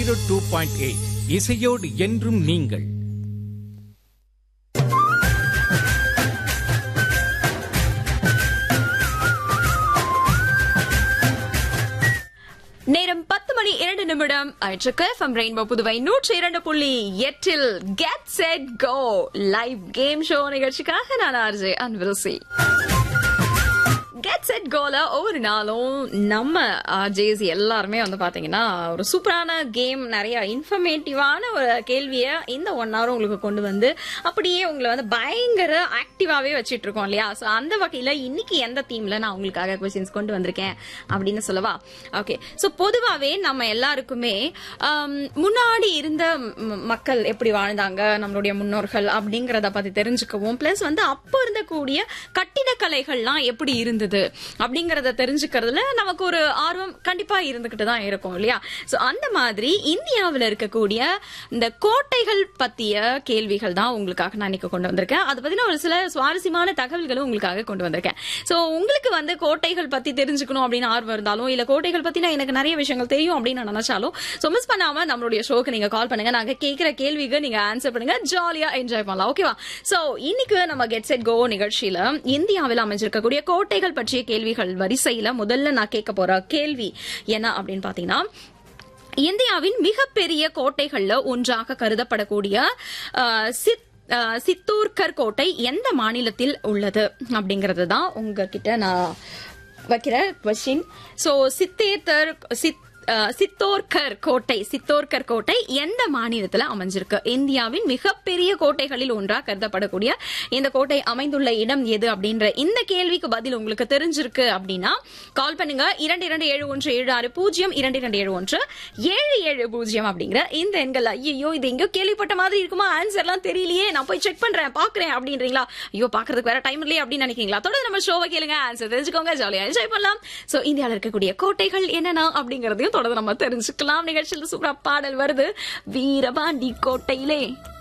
zero two point eight இசையோடு என்றும் நீங்கள் நேரம் பத்து மணி இரண்டு நிமிடம் ஆயிற்றுக்கு எஃப்எம் ரெயின்போ புதுவை நூற்றி இரண்டு புள்ளி எட்டில் get set go live game show நிகழ்ச்சிக்காக நான் ஆர்ஜே அன்வில்சி கெட் செட் கோல ஒவ்வொரு நாளும் நம்ம ஜேசி எல்லாருமே வந்து பாத்தீங்கன்னா ஒரு சூப்பரான கேம் நிறைய இன்ஃபர்மேட்டிவான ஒரு கேள்வியை இந்த ஒன் ஹவர் உங்களுக்கு கொண்டு வந்து அப்படியே உங்களை வந்து பயங்கர ஆக்டிவாவே வச்சிட்டு இருக்கோம் இல்லையா சோ அந்த வகையில இன்னைக்கு எந்த தீம்ல நான் உங்களுக்காக கொஸ்டின்ஸ் கொண்டு வந்திருக்கேன் அப்படின்னு சொல்லவா ஓகே சோ பொதுவாவே நம்ம எல்லாருக்குமே ஆம், முன்னாடி இருந்த ம- மக்கள் எப்படி வாழ்ந்தாங்க நம்மளுடைய முன்னோர்கள் அப்படிங்கறத பத்தி தெரிஞ்சுக்கவும் பிளஸ் வந்து அப்ப இருந்தக்கூடிய கட்டிடக்கலைகள்லாம் எப்படி இருந்தது அப்படிங்கறத தெரிஞ்சுக்கிறதுல நமக்கு ஒரு ஆர்வம் கண்டிப்பா இருந்துகிட்டு தான் இருக்கும் இல்லையா சோ அந்த மாதிரி இந்தியாவுல இருக்கக்கூடிய இந்த கோட்டைகள் பத்திய கேள்விகள் தான் உங்களுக்காக நான் இன்னைக்கு கொண்டு வந்திருக்கேன் அதை பத்தின ஒரு சில சுவாரஸ்யமான தகவல்களும் உங்களுக்காக கொண்டு வந்திருக்கேன் சோ உங்களுக்கு வந்து கோட்டைகள் பத்தி தெரிஞ்சுக்கணும் அப்படின்னு ஆர்வம் இருந்தாலும் இல்ல கோட்டைகள் பத்தி நான் எனக்கு நிறைய விஷயங்கள் தெரியும் அப்படின்னு நான் நினைச்சாலும் சோ மிஸ் பண்ணாம நம்மளுடைய ஷோக்கு நீங்க கால் பண்ணுங்க நாங்க கேட்கிற கேள்விக்கு நீங்க ஆன்சர் பண்ணுங்க ஜாலியா என்ஜாய் பண்ணலாம் ஓகேவா சோ இன்னைக்கு நம்ம கெட் செட் கோ நிகழ்ச்சியில இந்தியாவில் அமைஞ்சிருக்கக்கூடிய கோட்டைகள் பற்றிய கேள்விகள் வரிசையில முதல்ல நான் கேட்க போற கேள்வி என்ன அப்படின்னு பாத்தீங்கன்னா இந்தியாவின் மிகப்பெரிய கோட்டைகள்ல ஒன்றாக கருதப்படக்கூடிய அஹ், சித் அஹ், சித்தூர்கர் கோட்டை எந்த மாநிலத்தில் உள்ளது அப்படிங்கறது தான் உங்ககிட்ட நான் வைக்கிற கொஸ்டின் சோ சித்தேத்தர் சித் அஹ், சித்தோர்கர் கோட்டை சித்தோர்கர் கோட்டை எந்த மாநிலத்துல அமைஞ்சிருக்கு இந்தியாவின் மிகப்பெரிய கோட்டைகளில் ஒன்றா கருதப்படக்கூடிய இந்த கோட்டை அமைந்துள்ள இடம் எது அப்படின்ற இந்த கேள்விக்கு பதில் உங்களுக்கு தெரிஞ்சிருக்கு அப்படின்னா கால் பண்ணுங்க இரண்டு இரண்டு ஏழு ஒன்று ஏழு ஆறு பூஜ்ஜியம் இரண்டு இரண்டு ஏழு ஒன்று ஏழு ஏழு பூஜ்ஜியம் அப்படிங்கிற இந்த எண்கள் ஐயோ இது எங்கேயோ கேள்விப்பட்ட மாதிரி இருக்குமா ஆன்சர்லாம் தெரியலையே நான் போய் செக் பண்றேன் பாக்குறேன் அப்படின்றீங்களா ஐயோ பாக்குறதுக்கு வேற டைம் இல்லையே அப்படின்னு நினைக்கிறீங்களா தொடர்ந்து நம்ம ஷோவை கேளுங்க ஆன்சர் தெரிஞ்சுக்கோங்க ஜாலியா என்ஜாய் பண்ணலாம் சோ இந்தியாவில் இருக்கக்கூடிய கோட்டைகள் என்னென்ன அப்படிங்கறதையும் தொடர்ந்து நம்ம தெரிஞ்சுக்கலாம் நிகழ்ச்சியில் சூப்பரா பாடல் வருது வீரபாண்டி கோட்டையிலே